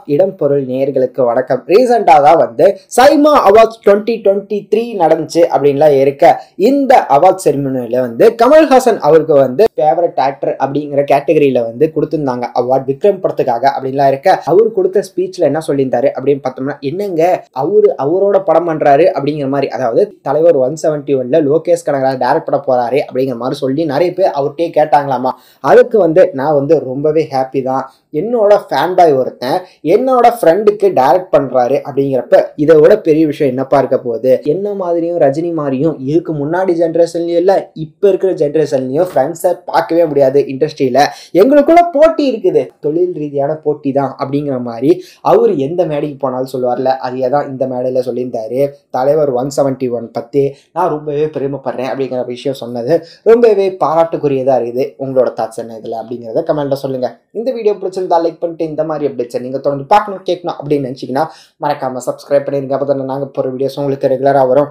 இடம் பொருள் நேர்களுக்கு வணக்கம் ரீசெண்டாக தான் வந்து SIIMA awards twenty twenty three நடந்துச்சு அப்படின்லாம் இருக்க இந்த அவார்ட் செரிமனியில் வந்து கமல்ஹாசன் அவருக்கு வந்து ஃபேவரட் ஆக்டர் அப்படிங்கிற கேட்டகரியில வந்து கொடுத்துருந்தாங்க அவார்ட் விக்ரம் படத்துக்காக அப்படின்லாம் இருக்க அவர் கொடுத்த ஸ்பீச்ல என்ன சொல்லியிருந்தாரு அப்படின்னு பார்த்தோம்னா என்னங்க அவரு அவரோட படம் பண்றாரு அப்படிங்கிற மாதிரி அதாவது தலைவர் ஒன் செவன்டி ஒன்ல லோகேஷ் கனகராஜ் டேரக்ட் பண்ண போறாரு அப்படிங்கிற மாதிரி சொல்லி நிறைய பேர் அவர்கிட்டயே கேட்டாங்களாமா அதுக்கு வந்து நான் வந்து ரொம்பவே ஹாப்பி தான் என்னோட ஃபேன் பாய் ஒருத்தன் என்னோட ஃப்ரெண்டுக்கு டைரக்ட் பண்றாரு அப்படிங்கிறப்ப இதை விட பெரிய விஷயம் என்னப்பா இருக்க போகுது என்ன மாதிரியும் ரஜினி மாதிரியும் இதுக்கு முன்னாடி ஜென்ரேஷன்லயும் இல்லை இப்போ இருக்கிற ஜென்ரேஷன்லயும் ஃப்ரெண்ட்ஸை பார்க்கவே முடியாது இண்டஸ்ட்ரியில எங்களுக்குள்ள போட்டி இருக்குது தொழில் ரீதியான போட்டி தான் அப்படிங்கிற மாதிரி அவர் எந்த மேடைக்கு போனாலும் சொல்லுவார்ல அதே தான் இந்த மேடையில் சொல்லியிருந்தாரு தலைவர் ஒன் செவன்ட்டி ஒன் பற்றி நான் ரொம்பவே பெருமைப்படுறேன் அப்படிங்கிற விஷயம் சொன்னது ரொம்பவே பாராட்டுக்குரியதாக இருக்குது உங்களோட தாட்ஸ் என்ன இதில் அப்படிங்கிறத கமெண்ட்டில் சொல்லுங்கள் இந்த வீடியோ பிடிச்சிருந்தா லைக் பண்ணிட்டு இந்த மாதிரி அப்டேட்ஸை நீங்கள் தொடர்ந்து பார்க்கணும் கேட்கணும் அப்படின்னு நினச்சிங்கன்னா மறக்காமல் சப்ஸ்கிரைப் பண்ணிருங்க அப்போ தானே நாங்கள் போகிற வீடியோஸ் உங்களுக்கு ரெகுலராக வரும்